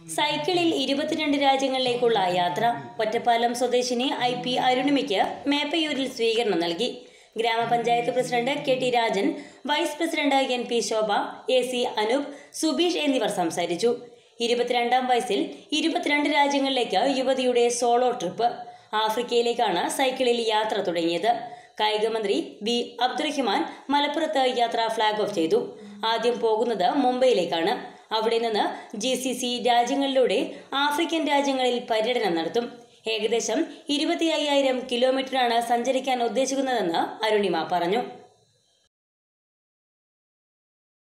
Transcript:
സൈക്കിളിൽ ഇരുപത്തിരണ്ട് രാജ്യങ്ങളിലേക്കുള്ള യാത്ര ഒറ്റപ്പാലം സ്വദേശിനി ഐ പി അരുണിമയ്ക്ക് മേപ്പയൂരിൽ സ്വീകരണം നൽകി ഗ്രാമപഞ്ചായത്ത് president K T Rajan vice president N P Shobha A C Anoop Subeesh എന്നിവർ സംസാരിച്ചു ഇരുപത്തിരണ്ടാം വയസ്സിൽ ഇരുപത്തിരണ്ട് രാജ്യങ്ങളിലേക്ക് യുവതിയുടെ സോളോ ട്രിപ്പ് ആഫ്രിക്കയിലേക്കാണ് സൈക്കിളിൽ യാത്ര തുടങ്ങിയത് കായികമന്ത്രി ബി അബ്ദുറഹിമാൻ മലപ്പുറത്ത് യാത്ര ഫ്ളാഗ് ഓഫ് ചെയ്തു ആദ്യം പോകുന്നത് മുംബൈയിലേക്കാണ് അവിടെ നിന്ന് ജി സി സി രാജ്യങ്ങളിലൂടെ ആഫ്രിക്കൻ രാജ്യങ്ങളിൽ പര്യടനം നടത്തും ഏകദേശം ഇരുപത്തി അയ്യായിരം കിലോമീറ്ററാണ് സഞ്ചരിക്കാൻ ഉദ്ദേശിക്കുന്നതെന്ന് അരുണിമ പറഞ്ഞു